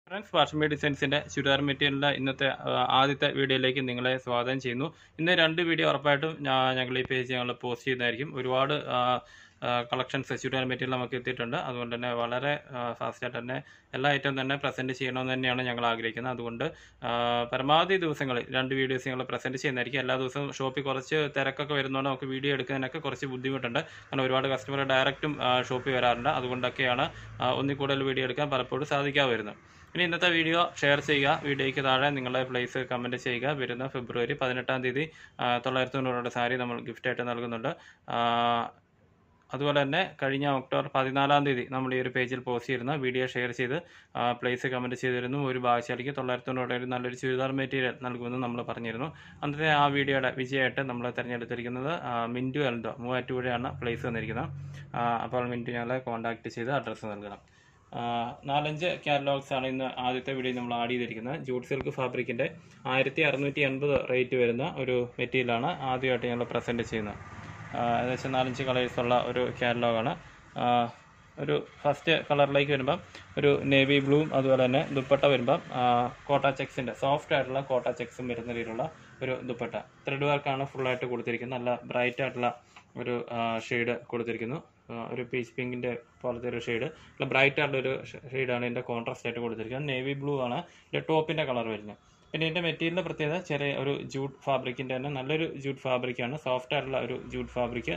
friends വാഷമി ഡിസൈൻസിന്റെ churidar മെറ്റീരിയലിന്റെ ഇന്നത്തെ ആ, ആദ്യത്തെ വീഡിയോയിലേക്ക് നിങ്ങളെ സ്വാഗതം ചെയ്യുന്നു ഇന്ന് രണ്ട് വീഡിയോ ഉറപ്പായിട്ടും ഞാ- ഞങ്ങൾ ഈ പേജ് ഞങ്ങൾ പോസ്റ്റ് ചെയ്യുന്നതായിരിക്കും ഒരുപാട് കളക്ഷൻസ് ചുരിദാർ മെറ്റീരിയൽ നമുക്ക് എത്തിയിട്ടുണ്ട് അതുകൊണ്ട് തന്നെ വളരെ ഫാസ്റ്റായിട്ട് തന്നെ എല്ലാ ഐറ്റം തന്നെ പ്രസന്റ് ചെയ്യണമെന്ന് തന്നെയാണ് ഞങ്ങൾ ആഗ്രഹിക്കുന്നത് അതുകൊണ്ട് ആ, പരമാവധി ദിവസങ്ങളിൽ രണ്ട് വീഡിയോസ് ഞങ്ങൾ പ്രസന്റ് ചെയ്യുന്നതായിരിക്കും എല്ലാ ദിവസവും ഷോപ്പിൽ കുറച്ച് തിരക്കൊക്കെ വരുന്നതുകൊണ്ട് നമുക്ക് വീഡിയോ എടുക്കുന്നതിനൊക്കെ കുറച്ച് ബുദ്ധിമുട്ടുണ്ട് കാരണം ഒരുപാട് കസ്റ്റമർ ഡയറക്റ്റും ഷോപ്പിൽ വരാറുണ്ട് അതുകൊണ്ടൊക്കെയാണ് ആ, ഒന്നിൽ കൂടുതൽ വീഡിയോ എടുക്കാൻ പലപ്പോഴും സാധിക്കാതെ വരുന്നത് ഇനി ഇന്നത്തെ വീഡിയോ ഷെയർ ചെയ്യുക വീഡിയോയ്ക്ക് താഴെ നിങ്ങളുടെ പ്ലേസ് കമൻറ്റ് ചെയ്യുക വരുന്ന ഫെബ്രുവരി പതിനെട്ടാം തീയതി ആ, തൊള്ളായിരത്തി തൊണ്ണൂറ് സാരി നമ്മൾ ഗിഫ്റ്റായിട്ട് നൽകുന്നുണ്ട് ആ, അതുപോലെ തന്നെ കഴിഞ്ഞ ഒക്ടോബർ പതിനാലാം തീയതി നമ്മൾ ഈ ഒരു പേജിൽ പോസ്റ്റ് ചെയ്തിരുന്ന വീഡിയോ ഷെയർ ചെയ്ത് പ്ലേസ് കമൻറ്റ് ചെയ്തിരുന്നു ഒരു ഭാഗ്യശാലിക്ക് തൊള്ളായിരത്തി തൊണ്ണൂറ് ഒരു നല്ലൊരു ചുരിദാർ മെറ്റീരിയൽ നൽകുമെന്ന് നമ്മൾ പറഞ്ഞിരുന്നു അന്നത്തെ ആ വീഡിയോയുടെ വിജയമായിട്ട് നമ്മൾ തിരഞ്ഞെടുത്തിരിക്കുന്നത് ആ, മിൻറ്റു എൽഡോ മൂവാറ്റുപുഴയാണ് പ്ലേസ് വന്നിരിക്കുന്നത് ആ, അപ്പോൾ മിൻറ്റു ഞങ്ങളെ കോൺടാക്ട് ചെയ്ത് അഡ്രസ്സ് നൽകണം ആ, നാലഞ്ച് കാറ്റലോഗ്സ് ആണ് ഇന്ന് ആദ്യത്തെ വീഡിയോ നമ്മൾ ആഡ് ചെയ്തിരിക്കുന്നത് ജൂട്ട് സിൽക്ക് ഫാബ്രിക്കിന്റെ ആയിരത്തി അറുന്നൂറ്റി എൺപത് റേറ്റ് വരുന്ന ഒരു മെറ്റീരിയലാണ് ആദ്യമായിട്ട് ഞങ്ങൾ പ്രസന്റ് ചെയ്യുന്നത് ആ, ഏകദേശം നാലഞ്ച് കളേഴ്സ് ഉള്ള ഒരു കാറ്റലോഗാണ് ഒരു ഫസ്റ്റ് കളറിലേക്ക് വരുമ്പം ഒരു നേവി ബ്ലൂവും അതുപോലെ തന്നെ ദുപ്പട്ട വരുമ്പം ആ, കോട്ട ചെക്സിന്റെ സോഫ്റ്റ് ആയിട്ടുള്ള കോട്ട ചെക്സും വരുന്ന രീതിയിലുള്ള ഒരു ദുപ്പട്ട ത്രെഡ് വർക്കാണ് ഫുള്ളായിട്ട് കൊടുത്തിരിക്കുന്നത് നല്ല ബ്രൈറ്റ് ആയിട്ടുള്ള ഒരു ഷെയ്ഡ് കൊടുത്തിരിക്കുന്നു ആ, ഒരു പീച്ച് പിങ്കിന്റെ പോലത്തെ ഒരു ഷെയ്ഡ് നല്ല ബ്രൈറ്റ് ആയിട്ടുള്ള ഒരു ഷെയ്ഡാണ് ഇതിന്റെ കോൺട്രാസ്റ്റ് ആയിട്ട് കൊടുത്തിരിക്കുന്നത് നേവി ബ്ലൂ ആണ് ഇതിന്റെ ടോപ്പിന്റെ കളർ വരുന്നത് പിന്നെ ഇതിന്റെ മെറ്റീരിയലിന്റെ പ്രത്യേകത ചെറിയ ഒരു ജൂട്ട് ഫാബ്രിക്കിന്റെ തന്നെ നല്ലൊരു ജൂട്ട് ഫാബ്രിക്കാണ് സോഫ്റ്റ് ആയിട്ടുള്ള ഒരു ജൂട്ട് ഫാബ്രിക്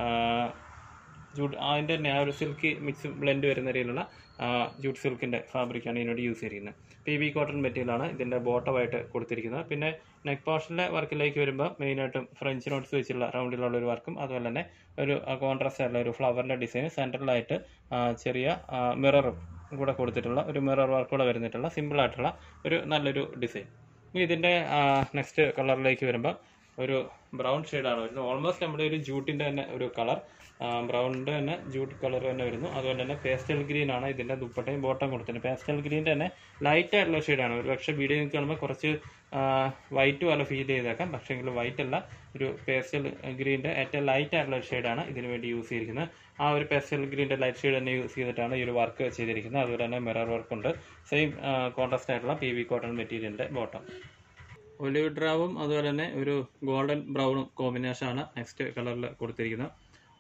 ജൂട്ട് അതിന്റെ തന്നെ ആ ഒരു സിൽക്കി മിക്സ് ബ്ലെൻഡ് വരുന്ന രീതിയിലുള്ള ആ, ജൂട്ട് സിൽക്കിന്റെ ഫാബ്രിക്കാണ് ഇതിനോട് യൂസ് ചെയ്തിരിക്കുന്നത് പി വി കോട്ടൺ മെറ്റീരിയലാണ് ഇതിന്റെ ബോട്ടമായിട്ട് കൊടുത്തിരിക്കുന്നത് പിന്നെ നെക്ക് പോർഷനിലെ വർക്കിലേക്ക് വരുമ്പോൾ മെയിനായിട്ടും ഫ്രഞ്ച് നോട്ട്സ് വെച്ചുള്ള റൗണ്ടിലുള്ള ഒരു വർക്കും അതുപോലെ തന്നെ ഒരു കോൺട്രാസ്റ്റ് ആയിട്ടുള്ള ഒരു ഫ്ലവറിന്റെ ഡിസൈൻ സെൻട്രലായിട്ട് ചെറിയ മിററും കൂടെ കൊടുത്തിട്ടുള്ള ഒരു മിറർ വർക്ക് കൂടെ വരുന്നിട്ടുള്ള സിമ്പിൾ ആയിട്ടുള്ള ഒരു നല്ലൊരു ഡിസൈൻ ഇനി ഇതിന്റെ നെക്സ്റ്റ് കളറിലേക്ക് വരുമ്പോൾ ഒരു ബ്രൗൺ ഷെയ്ഡാണ് വരുന്നത് ഓൾമോസ്റ്റ് നമ്മുടെ ഒരു ജൂട്ടിന്റെ തന്നെ ഒരു കളർ ബ്രൗണിന്റെ തന്നെ ജൂട്ട് കളർ തന്നെ വരുന്നു അതുപോലെ തന്നെ പേസ്റ്റൽ ഗ്രീൻ ആണ് ഇതിന്റെ ദുപ്പട്ടയും ബോട്ടം കൊടുത്തിട്ടുണ്ട് പേസ്റ്റൽ ഗ്രീൻ്റെ തന്നെ ലൈറ്റ് ആയിട്ടുള്ള ഷെയ്ഡാണ് ഒരു പക്ഷേ വീഡിയോ കാണുമ്പോൾ കുറച്ച് വൈറ്റ് പോലെ ഫീൽ ചെയ്തേക്കാം പക്ഷേ എങ്കിൽ വൈറ്റ് അല്ല ഒരു പേസ്റ്റൽ ഗ്രീൻ്റെ ഏറ്റവും ലൈറ്റ് ആയിട്ടുള്ള ഒരു ഷെയ്ഡാണ് ഇതിന് വേണ്ടി യൂസ് ചെയ്തിരിക്കുന്നത് ആ ഒരു പേസ്റ്റൽ ഗ്രീൻ്റെ ലൈറ്റ് ഷെയ്ഡ് തന്നെ യൂസ് ചെയ്തിട്ടാണ് ഈ ഒരു വർക്ക് ചെയ്തിരിക്കുന്നത് അതുപോലെ തന്നെ മിറർ വർക്ക് ഉണ്ട് സെയിം കോൺട്രാസ്റ്റ് ആയിട്ടുള്ള പി വി കോട്ടൺ മെറ്റീരിയലിന്റെ ബോട്ടം ഒലിവ് ഡ്രാവും അതുപോലെ തന്നെ ഒരു ഗോൾഡൻ ബ്രൗണും കോമ്പിനേഷൻ ആണ് നെക്സ്റ്റ് കളറിൽ കൊടുത്തിരിക്കുന്നത്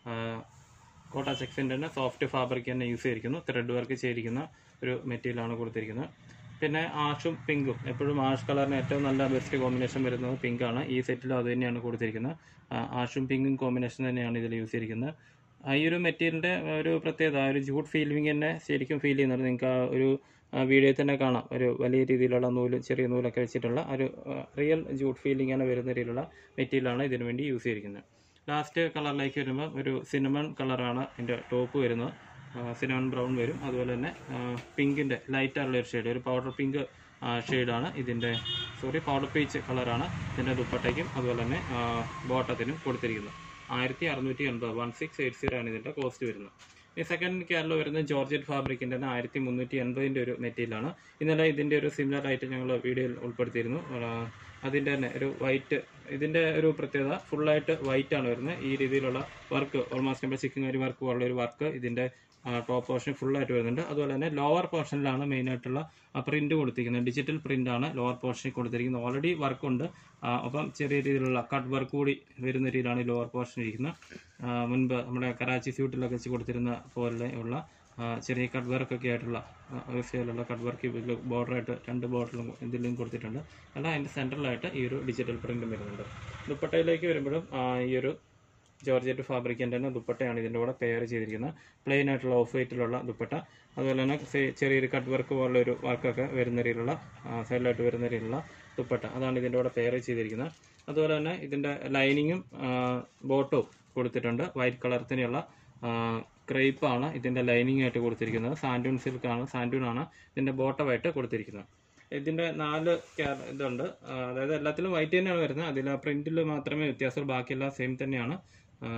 കോട്ട ചെക്സിൻ്റെ തന്നെ സോഫ്റ്റ് ഫാബ്രിക് തന്നെ യൂസ് ചെയ്തിരിക്കുന്നു ത്രെഡ് വർക്ക് ചെയ്തിരിക്കുന്ന ഒരു മെറ്റീരിയലാണ് കൊടുത്തിരിക്കുന്നത് പിന്നെ ആഷും പിങ്കും എപ്പോഴും ആഷ് കളറിന് ഏറ്റവും നല്ല ബെസ്റ്റ് കോമ്പിനേഷൻ വരുന്നത് പിങ്ക് ആണ് ഈ സെറ്റിലും അത് തന്നെയാണ് കൊടുത്തിരിക്കുന്നത് ആ, ആഷും പിങ്കും കോമ്പിനേഷൻ തന്നെയാണ് ഇതിൽ യൂസ് ചെയ്തിരിക്കുന്നത് ആ ഈ ഒരു മെറ്റീരിയലിന്റെ ഒരു പ്രത്യേകത ആ ഒരു ജൂട്ട് ഫീലിംഗ് തന്നെ ശരിക്കും ഫീൽ ചെയ്യുന്നുണ്ട് നിങ്ങൾക്ക് ആ ഒരു വീഡിയോയിൽ തന്നെ കാണാം ഒരു വലിയ രീതിയിലുള്ള നൂല് ചെറിയ നൂലൊക്കെ വെച്ചിട്ടുള്ള ഒരു റിയൽ ജൂട്ട് ഫീലിംഗ് ആണ് വരുന്ന രീതിയിലുള്ള മെറ്റീരിയലാണ് ഇതിനു വേണ്ടി യൂസ് ചെയ്തിരിക്കുന്നത് ലാസ്റ്റ് കളറിലേക്ക് വരുമ്പോൾ ഒരു സിനമൺ കളറാണ് ഇതിൻ്റെ ടോപ്പ് വരുന്നത് സിനമൺ ബ്രൗൺ വരും അതുപോലെ തന്നെ പിങ്കിൻ്റെ ലൈറ്റ് ആയിട്ടുള്ള ഒരു ഷെയ്ഡ് ഒരു പൗഡർ പിങ്ക് ഷെയ്ഡാണ് ഇതിൻ്റെ സോറി പൗഡർ പീച്ച് കളറാണ് ഇതിൻ്റെ ദുപ്പട്ടയ്ക്കും അതുപോലെ തന്നെ ബോട്ടത്തിനും കൊടുത്തിരിക്കുന്നത് ആയിരത്തി അറുന്നൂറ്റി എൺപത് വൺ സിക്സ് എയ്റ്റ് സീറോ ആണ് ഇതിൻ്റെ കോസ്റ്റ് വരുന്നത് ഈ സെക്കൻഡ് കേരള വരുന്നത് ജോർജറ്റ് ഫാബ്രിക്കിൻ്റെ തന്നെ ആയിരത്തി മുന്നൂറ്റി എൺപതിൻ്റെ ഒരു മെറ്റീരിയലാണ് ഇന്നലെ ഇതിൻ്റെ ഒരു സിമിലർ ആയിട്ട് ഞങ്ങൾ വീഡിയോയിൽ ഉൾപ്പെടുത്തിയിരുന്നു ആ, അതിൻ്റെ തന്നെ ഒരു വൈറ്റ് ഇതിൻ്റെ ഒരു പ്രത്യേകത ഫുള്ളായിട്ട് വൈറ്റ് ആണ് വരുന്നത് ഈ രീതിയിലുള്ള വർക്ക് ഓൾമോസ്റ്റ് നമ്മുടെ ചിക്കൻ വർക്ക് പോലുള്ള ഒരു വർക്ക് ഇതിൻ്റെ ടോപ്പ് പോർഷൻ ഫുള്ളായിട്ട് വരുന്നുണ്ട് അതുപോലെ തന്നെ ലോവർ പോർഷനിലാണ് മെയിൻ ആയിട്ടുള്ള പ്രിന്റ് കൊടുത്തിരിക്കുന്നത് ഡിജിറ്റൽ പ്രിന്റ് ആണ് ലോവർ പോർഷനിൽ കൊടുത്തിരിക്കുന്നത് ഓൾറെഡി വർക്ക് ഉണ്ട് ആ, ഒപ്പം ചെറിയ രീതിയിലുള്ള കട്ട് വർക്ക് കൂടി വരുന്ന രീതിയിലാണ് ഈ ലോവർ പോർഷൻ ഇരിക്കുന്നത് ആ, മുൻപ് നമ്മുടെ കറാച്ചി സ്യൂട്ടിലൊക്കെ വെച്ച് കൊടുത്തിരുന്ന പോലെ ഉള്ള ആ, ചെറിയ കട്ട് വർക്ക് ഒക്കെ ആയിട്ടുള്ള ആ, ഒരു സ്റ്റൈലുള്ള കട്ട് വർക്ക് ബോർഡറായിട്ട് രണ്ട് ബോർഡറിലും ഇതിലും കൊടുത്തിട്ടുണ്ട് അല്ല അതിൻ്റെ സെൻട്രലായിട്ട് ഈ ഒരു ഡിജിറ്റൽ പ്രിന്റും വരുന്നുണ്ട് ദുപ്പട്ടയിലേക്ക് വരുമ്പോഴും ആ, ഈ ഒരു ജോർജറ്റ് ഫാബ്രിക്കിൻ്റെ തന്നെ ദുപ്പട്ടയാണ് ഇതിൻ്റെ കൂടെ പെയർ ചെയ്തിരിക്കുന്നത് പ്ലെയിൻ ആയിട്ടുള്ള ഓഫ് വൈറ്റിലുള്ള ദുപ്പട്ട അതുപോലെ തന്നെ സെ- ചെറിയൊരു കട്ട് വർക്ക് പോലുള്ള ഒരു വർക്കൊക്കെ വരുന്ന രീതിയിലുള്ള സൈഡിലായിട്ട് വരുന്ന രീതിയിലുള്ള ദുപ്പട്ട അതാണ് ഇതിൻ്റെ കൂടെ പെയർ ചെയ്തിരിക്കുന്നത് അതുപോലെ തന്നെ ഇതിൻ്റെ ലൈനിങ്ങും ബോട്ടവും കൊടുത്തിട്ടുണ്ട് വൈറ്റ് കളർ തന്നെയുള്ള ക്രേപ്പാണ് ഇതിൻ്റെ ലൈനിങ് ആയിട്ട് കൊടുത്തിരിക്കുന്നത് സാൻഡൂൺ സിൽക്കാണ് സാൻഡൂൺ ആണ് ഇതിൻ്റെ ബോട്ടമായിട്ട് കൊടുത്തിരിക്കുന്നത് ഇതിന്റെ നാല് ക്യാ- ഇതുണ്ട് ആ, അതായത് എല്ലാത്തിലും വൈറ്റ് തന്നെയാണ് വരുന്നത് അതിൽ ആ പ്രിന്റിൽ മാത്രമേ വ്യത്യാസമുള്ളൂ ബാക്കിയെല്ലാം സെയിം തന്നെയാണ് ആ,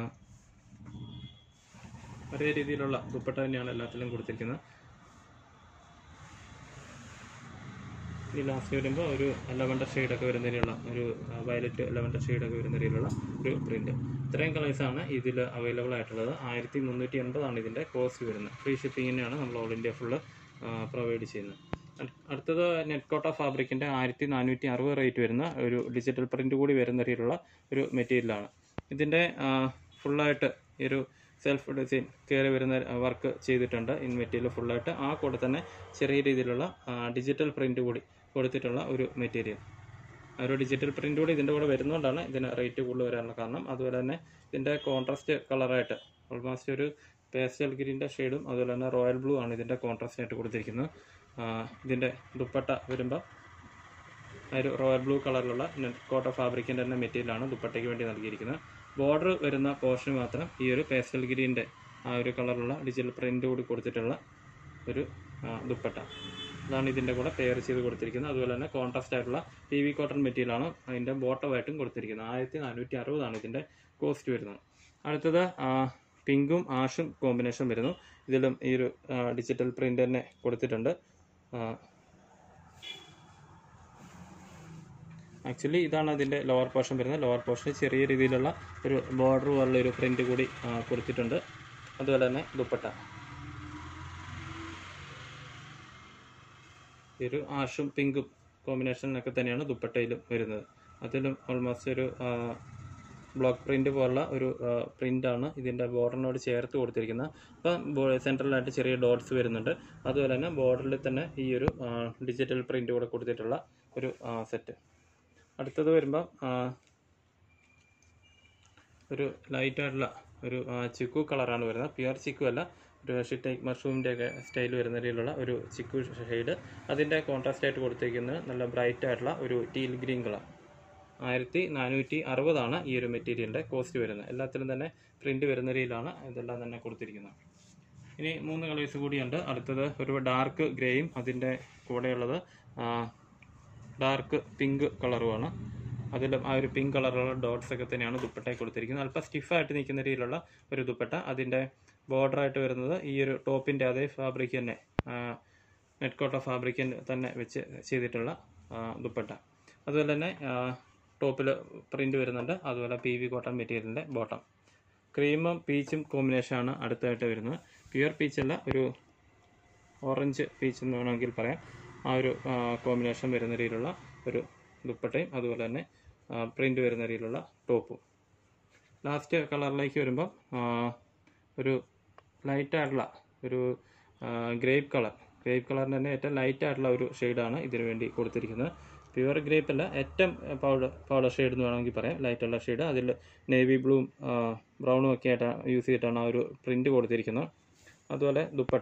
ഒരേ രീതിയിലുള്ള ദുപ്പട്ട തന്നെയാണ് എല്ലാത്തിലും കൊടുത്തിരിക്കുന്നത് ഈ ലാസ്റ്റ് വരുമ്പോൾ ഒരു ലെവൻഡർ ഷെയ്ഡൊക്കെ വരുന്ന രീതിയിലുള്ള ഒരു വയലറ്റ് ലെവൻഡർ ഷെയ്ഡൊക്കെ വരുന്ന രീതിയിലുള്ള ഒരു പ്രിന്റ് ഇത്രയും കളേഴ്സാണ് ഇതിൽ അവൈലബിൾ ആയിട്ടുള്ളത് ആയിരത്തി മുന്നൂറ്റി എൺപതാണ് ഇതിൻ്റെ കോസ്റ്റ് വരുന്നത് ഫ്രീ ഷിപ്പിങ്ങിനാണ് നമ്മൾ ഓൾ ഇന്ത്യ ഫുള്ള് പ്രൊവൈഡ് ചെയ്യുന്നത് അടു- അടുത്തത് നെറ്റ്കോട്ട ഫാബ്രിക്കിൻ്റെ ആയിരത്തി നാനൂറ്റി അറുപത് റേറ്റ് വരുന്ന ഒരു ഡിജിറ്റൽ പ്രിൻ്റ് കൂടി വരുന്ന രീതിയിലുള്ള ഒരു മെറ്റീരിയലാണ് ഇതിൻ്റെ ഫുള്ളായിട്ട് ഈ ഒരു സെൽഫ് ഡിസൈൻ കയറി വരുന്ന വർക്ക് ചെയ്തിട്ടുണ്ട് ഇൻ മെറ്റീരിയൽ ഫുള്ളായിട്ട് ആ കൂടെ തന്നെ ചെറിയ രീതിയിലുള്ള ഡിജിറ്റൽ പ്രിൻ്റ് കൂടി കൊടുത്തിട്ടുള്ള ഒരു മെറ്റീരിയൽ ആ ഒരു ഡിജിറ്റൽ പ്രിൻ്റ് കൂടി ഇതിൻ്റെ കൂടെ വരുന്നതുകൊണ്ടാണ് ഇതിന് റേറ്റ് കൂടുതൽ വരാനുള്ള കാരണം അതുപോലെ തന്നെ ഇതിൻ്റെ കോൺട്രാസ്റ്റ് കളറായിട്ട് ഓൾമോസ്റ്റ് ഒരു പേസ്റ്റൽ ഗ്രീൻ്റെ ഷെയ്ഡും അതുപോലെ തന്നെ റോയൽ ബ്ലൂ ആണ് ഇതിൻ്റെ കോൺട്രാസ്റ്റ് ആയിട്ട് കൊടുത്തിരിക്കുന്നത് ആ, ഇതിൻ്റെ ദുപ്പട്ട വരുമ്പോൾ ആ ഒരു റോയൽ ബ്ലൂ കളറിലുള്ള കോട്ട ഫാബ്രിക്കിൻ്റെ തന്നെ മെറ്റീരിയലാണ് ദുപ്പട്ടയ്ക്ക് വേണ്ടി നൽകിയിരിക്കുന്നത് ബോർഡർ വരുന്ന പോർഷൻ മാത്രം ഈ ഒരു പേസ്റ്റൽ ഗ്രീൻ്റെ ആ ഒരു കളറിലുള്ള ഡിജിറ്റൽ പ്രിൻ്റ് കൂടി കൊടുത്തിട്ടുള്ള ഒരു ആ, ദുപ്പട്ട അതാണ് ഇതിൻ്റെ കൂടെ പെയർ ചെയ്ത് കൊടുത്തിരിക്കുന്നത് അതുപോലെ തന്നെ കോൺട്രാസ്റ്റ് ആയിട്ടുള്ള പി വി കോട്ടൺ മെറ്റീരിയലാണ് അതിൻ്റെ ബോട്ടമായിട്ടും കൊടുത്തിരിക്കുന്നത് ആയിരത്തി നാനൂറ്റി അറുപതാണ് ഇതിൻ്റെ കോസ്റ്റ് വരുന്നത് അടുത്തത് ആ, പിങ്കും ആഷും കോമ്പിനേഷൻ വരുന്നു ഇതിലും ഈ ഒരു ആ, ഡിജിറ്റൽ പ്രിൻ്റ് തന്നെ കൊടുത്തിട്ടുണ്ട് ആക്ച്വലി ഇതാണ് അതിൻ്റെ ലോവർ പോർഷൻ വരുന്നത് ലോവർ പോർഷൻ ചെറിയ രീതിയിലുള്ള ഒരു ബോർഡർ പോലുള്ള ഒരു പ്രിൻ്റ് കൂടി ആ, കൊടുത്തിട്ടുണ്ട് അതുപോലെ തന്നെ ദുപ്പട്ട ഈ ഒരു ആഷും പിങ്കും കോമ്പിനേഷനൊക്കെ തന്നെയാണ് ദുപ്പട്ടയിലും വരുന്നത് അതിലും ഓൾമോസ്റ്റ് ഒരു ബ്ലോക്ക് പ്രിന്റ് പോലുള്ള ഒരു പ്രിൻ്റാണ് ഇതിൻ്റെ ബോർഡറിനോട് ചേർത്ത് കൊടുത്തിരിക്കുന്നത് അപ്പം സെൻട്രലായിട്ട് ചെറിയ ഡോട്ട്സ് വരുന്നുണ്ട് അതുപോലെ തന്നെ ബോർഡറിൽ തന്നെ ഈ ഒരു ഡിജിറ്റൽ പ്രിൻ്റ് കൂടെ കൊടുത്തിട്ടുള്ള ഒരു സെറ്റ് അടുത്തത് വരുമ്പം ആ, ഒരു ലൈറ്റ് ആയിട്ടുള്ള ഒരു ആ, ചിക്കു കളറാണ് വരുന്നത് പ്യുവർ ചിക്കു അല്ല ഒരു ഷിറ്റൈക്ക് മഷ്റൂമിൻ്റെ ഒക്കെ സ്റ്റൈൽ വരുന്ന രീതിയിലുള്ള ഒരു ചിക്കു ഷെയ്ഡ് അതിൻ്റെ കോൺട്രാസ്റ്റ് ആയിട്ട് കൊടുത്തിരിക്കുന്നത് നല്ല ബ്രൈറ്റ് ആയിട്ടുള്ള ഒരു ടീൽ ഗ്രീൻ കളർ ആയിരത്തി നാനൂറ്റി അറുപതാണ് ഈ ഒരു മെറ്റീരിയലിൻ്റെ കോസ്റ്റ് വരുന്നത് എല്ലാത്തിലും തന്നെ പ്രിൻ്റ് വരുന്ന രീതിയിലാണ് ഇതെല്ലാം തന്നെ കൊടുത്തിരിക്കുന്നത് ഇനി മൂന്ന് കളേഴ്സ് കൂടിയുണ്ട് അടുത്തത് ഒരു ഡാർക്ക് ഗ്രേയും അതിൻ്റെ കൂടെയുള്ളത് ഡാർക്ക് പിങ്ക് കളറുമാണ് അതിലും ആ ഒരു പിങ്ക് കളറുള്ള ഡോട്ട്സ് ഒക്കെ തന്നെയാണ് ദുപ്പട്ടയിൽ കൊടുത്തിരിക്കുന്നത് അല്പം സ്റ്റിഫായിട്ട് നിൽക്കുന്ന രീതിയിലുള്ള ഒരു ദുപ്പട്ട അതിൻ്റെ ബോർഡറായിട്ട് വരുന്നത് ഈ ഒരു ടോപ്പിൻ്റെ അതേ ഫാബ്രിക് തന്നെ നെറ്റ് കോട്ട ഫാബ്രിക് തന്നെ വെച്ച് ചെയ്തിട്ടുള്ള ആ, ദുപ്പട്ട അതുപോലെ തന്നെ ടോപ്പിൽ പ്രിൻ്റ് വരുന്നുണ്ട് അതുപോലെ പി വി കോട്ടൺ മെറ്റീരിയലിൻ്റെ ബോട്ടം ക്രീമും പീച്ചും കോമ്പിനേഷനാണ് അടുത്തായിട്ട് വരുന്നത് പ്യുവർ പീച്ചല്ല ഒരു ഓറഞ്ച് പീച്ച് എന്ന് വേണമെങ്കിൽ പറയാം ആ ഒരു കോമ്പിനേഷൻ വരുന്ന രീതിയിലുള്ള ഒരു ദുപ്പട്ടയും അതുപോലെ തന്നെ പ്രിൻ്റ് വരുന്ന രീതിയിലുള്ള ടോപ്പും ലാസ്റ്റ് കളറിലേക്ക് വരുമ്പം ആ, ഒരു ലൈറ്റ് ആയിട്ടുള്ള ഒരു ഗ്രേപ്പ് കളർ ഗ്രേപ്പ് കളറിന് തന്നെ ഏറ്റവും ലൈറ്റ് ആയിട്ടുള്ള ഒരു ഷെയ്ഡാണ് ഇതിനു വേണ്ടി കൊടുത്തിരിക്കുന്നത് പ്യുവർ ഗ്രേപ്പ് അല്ല ഏറ്റവും പൗഡർ പൗഡർ ഷെയ്ഡ് എന്ന് വേണമെങ്കിൽ പറയാം ലൈറ്റ് ഉള്ള ഷെയ്ഡ് അതിൽ നേവി ബ്ലൂവും ബ്രൗണും ഒക്കെ ആയിട്ട് യൂസ് ചെയ്തിട്ടാണ് ആ ഒരു പ്രിൻ്റ് കൊടുത്തിരിക്കുന്നത് അതുപോലെ ദുപ്പട്ട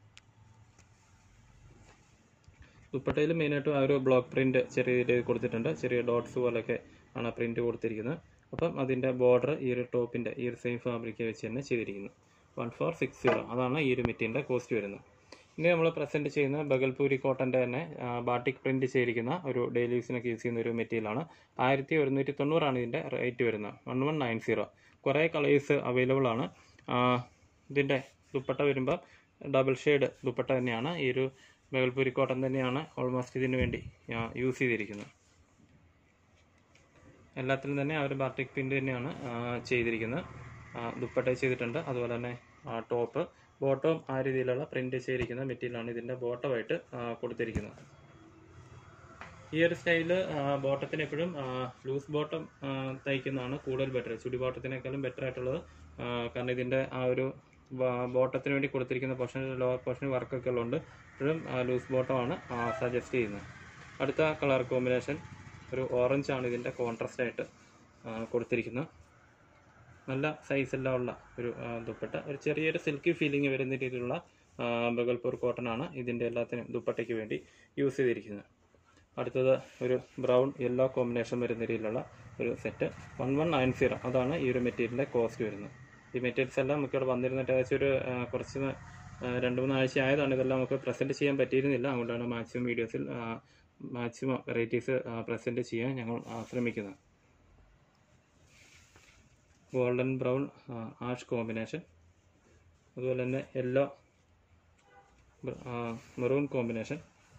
ദുപ്പട്ടയിൽ മെയിനായിട്ടും ആ ഒരു ബ്ലോക്ക് പ്രിന്റ് ചെറിയ രീതിയിൽ കൊടുത്തിട്ടുണ്ട് ചെറിയ ഡോട്ട്സ് പോലെയൊക്കെ ആണ് ആ പ്രിന്റ് കൊടുത്തിരിക്കുന്നത് അപ്പം അതിൻ്റെ ബോർഡർ ഈ ഒരു ടോപ്പിൻ്റെ ഈ ഒരു സെയിം ഫാബ്രിക് വെച്ച് തന്നെ ചെയ്തിരിക്കുന്നു വൺ ഫോർ സിക്സ് സീറോ അതാണ് ഈ ഒരു മെറ്റീരിയലിൻ്റെ കോസ്റ്റ് വരുന്നത് ഇനി നമ്മൾ പ്രസൻറ്റ് ചെയ്യുന്ന ബഗൽപൂരി കോട്ടൻ്റെ തന്നെ ബാട്ടിക് പ്രിന്റ് ചെയ്തിരിക്കുന്ന ഒരു ഡെയിലി യൂസിനൊക്കെ യൂസ് ചെയ്യുന്ന ഒരു മെറ്റീരിയലാണ് ആയിരത്തി ഒരുന്നൂറ്റി തൊണ്ണൂറാണ് ഇതിൻ്റെ റേറ്റ് വരുന്നത് വൺ വൺ നയൻ സീറോ കുറേ കളേഴ്സ് അവൈലബിൾ ആണ് ആ, ഇതിൻ്റെ ദുപ്പട്ട വരുമ്പോൾ ഡബിൾ ഷെയ്ഡ് ദുപ്പട്ട തന്നെയാണ് ഈ ഒരു ബഗൽപൂരി കോട്ടൺ തന്നെയാണ് ഓൾമോസ്റ്റ് ഇതിന് വേണ്ടി യൂസ് ചെയ്തിരിക്കുന്നത് എല്ലാത്തിലും തന്നെ ആ ഒരു ബാട്ടിക് പ്രിന്റ് തന്നെയാണ് ആ, ചെയ്തിരിക്കുന്നത് ആ, ദുപ്പട്ട ചെയ്തിട്ടുണ്ട് അതുപോലെ തന്നെ ടോപ്പ് ബോട്ടവും ആ രീതിയിലുള്ള പ്രിന്റ് ചെയ്തിരിക്കുന്ന മെറ്റീരിയലാണ് ഇതിൻ്റെ ബോട്ടമായിട്ട് കൊടുത്തിരിക്കുന്നത് ഈ ഒരു സ്റ്റൈല് ബോട്ടത്തിന് എപ്പോഴും ലൂസ് ബോട്ടം തയ്ക്കുന്നതാണ് കൂടുതൽ ബെറ്റർ ചുടി ബോട്ടത്തിനേക്കാളും ബെറ്റർ ആയിട്ടുള്ളത് ആ, കാരണം ഇതിൻ്റെ ആ ഒരു ബോട്ടത്തിന് വേണ്ടി കൊടുത്തിരിക്കുന്ന പോർഷൻ ലോവർ പോർഷൻ വർക്കൊക്കെ ഉള്ളതുകൊണ്ട് എപ്പോഴും ലൂസ് ബോട്ടമാണ് സജസ്റ്റ് ചെയ്യുന്നത് അടുത്ത കളർ കോമ്പിനേഷൻ ഒരു ഓറഞ്ച് ആണ് ഇതിൻ്റെ കോൺട്രാസ്റ്റ് ആയിട്ട് ആ, കൊടുത്തിരിക്കുന്നത് നല്ല സൈസ് എല്ലാം ഉള്ള ഒരു ആ, ദുപ്പട്ട ഒരു ചെറിയൊരു സിൽക്കി ഫീലിംഗ് വരുന്ന രീതിയിലുള്ള ആ, ബഗൽപൂർ കോട്ടൺ ആണ് ഇതിൻ്റെ എല്ലാത്തിനും ദുപ്പട്ടയ്ക്ക് വേണ്ടി യൂസ് ചെയ്തിരിക്കുന്നത് അടുത്തത് ഒരു ബ്രൗൺ യെല്ലോ കോമ്പിനേഷൻ വരുന്ന രീതിയിലുള്ള ഒരു set one one nine zero അതാണ് ഈ ഒരു മെറ്റീരിയലിൻ്റെ കോസ്റ്റ് വരുന്നത് ഈ മെറ്റീരിയൽസ് എല്ലാം നമുക്ക് ഇവിടെ വന്നിരുന്നിട്ട് ഏകദേശം ഒരു ആ, കുറച്ച് ന- ആ, രണ്ട് മൂന്ന് ആഴ്ച ആയതാണ് ഇതെല്ലാം നമുക്ക് പ്രസൻറ്റ് ചെയ്യാൻ പറ്റിയിരുന്നില്ല അതുകൊണ്ടാണ് മാക്സിമം വീഡിയോസിൽ മാക്സിമം വെറൈറ്റീസ് പ്രസൻറ്റ് ചെയ്യാൻ ഞങ്ങൾ ആ, ശ്രമിക്കുന്നത് ഗോൾഡൻ ബ്രൗൺ ആഷ് കോമ്പിനേഷൻ അതുപോലെ തന്നെ യെല്ലോ മെറൂൺ കോമ്പിനേഷൻ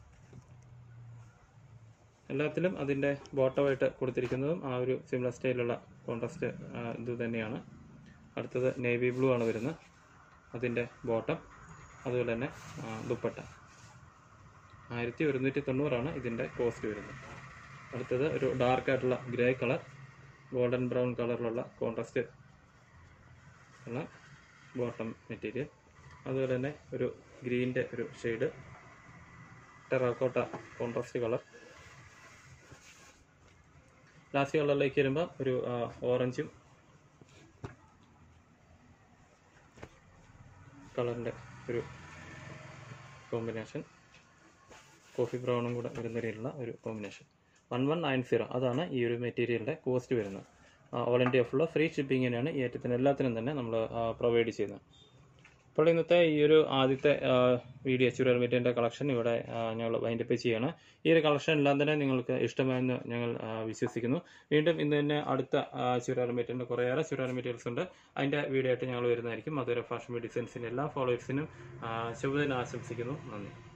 എല്ലാത്തിലും അതിൻ്റെ ബോട്ടമായിട്ട് കൊടുത്തിരിക്കുന്നതും ആ ഒരു സിമിലർ സ്റ്റൈലുള്ള കോൺട്രാസ്റ്റ് ഇത് തന്നെയാണ് അടുത്തത് നേവി ബ്ലൂ ആണ് വരുന്നത് അതിൻ്റെ ബോട്ടം അതുപോലെ തന്നെ ആ, ദുപ്പട്ട ആയിരത്തി ഒരുന്നൂറ്റി തൊണ്ണൂറാണ് ഇതിൻ്റെ കോസ്റ്റ് വരുന്നത് അടുത്തത് ഒരു ഡാർക്ക് ആയിട്ടുള്ള ഗ്രേ കളർ ഗോൾഡൻ ബ്രൗൺ കളറിലുള്ള കോൺട്രാസ്റ്റ് ഉള്ള ബോട്ടം മെറ്റീരിയൽ അതുപോലെ തന്നെ ഒരു ഗ്രീൻ്റെ ഒരു shade terracotta contrast colour last കളറിലേക്ക് വരുമ്പോൾ ഒരു ആ, ഓറഞ്ചും കളറിൻ്റെ ഒരു കോമ്പിനേഷൻ കോഫി ബ്രൗണും കൂടെ വരുന്ന രീതിയിലുള്ള ഒരു combination one one nine zero അതാണ് ഈ ഒരു മെറ്റീരിയലിൻ്റെ കോസ്റ്റ് വരുന്നത് ഓൾ ഇന്ത്യ ഫുള്ള് ഫ്രീ ഷിപ്പിങ്ങിനാണ് ഈ ഏറ്റത്തിന് എല്ലാത്തിനും തന്നെ നമ്മൾ പ്രൊവൈഡ് ചെയ്യുന്നത് അപ്പോൾ ഇന്നത്തെ ഈ ഒരു ആദ്യത്തെ ആ, വീഡിയോ ചുരിദാർ മെറ്റീരിയലിൻ്റെ കളക്ഷൻ ഇവിടെ ആ, ഞങ്ങൾ വൈൻഡപ്പ് ചെയ്യാണ് ഈ ഒരു കളക്ഷൻ എല്ലാം തന്നെ നിങ്ങൾക്ക് ഇഷ്ടമായെന്ന് ഞങ്ങൾ ആ, വിശ്വസിക്കുന്നു വീണ്ടും ഇന്ന് തന്നെ അടുത്ത ആ, ചുരിദാർ മെറ്റീരിയലിൻ്റെ കുറേയേറെ ചുരിദാർ മെറ്റീരിയൽസ് ഉണ്ട് അതിൻ്റെ വീഡിയോ ആയിട്ട് ഞങ്ങൾ വരുന്നതായിരിക്കും അതുവരെ ഫാഷൻ ഡിസൈൻസിൻ്റെ എല്ലാ ഫോളോവേഴ്സിനും ശുഭദിനം ആശംസിക്കുന്നു നന്ദി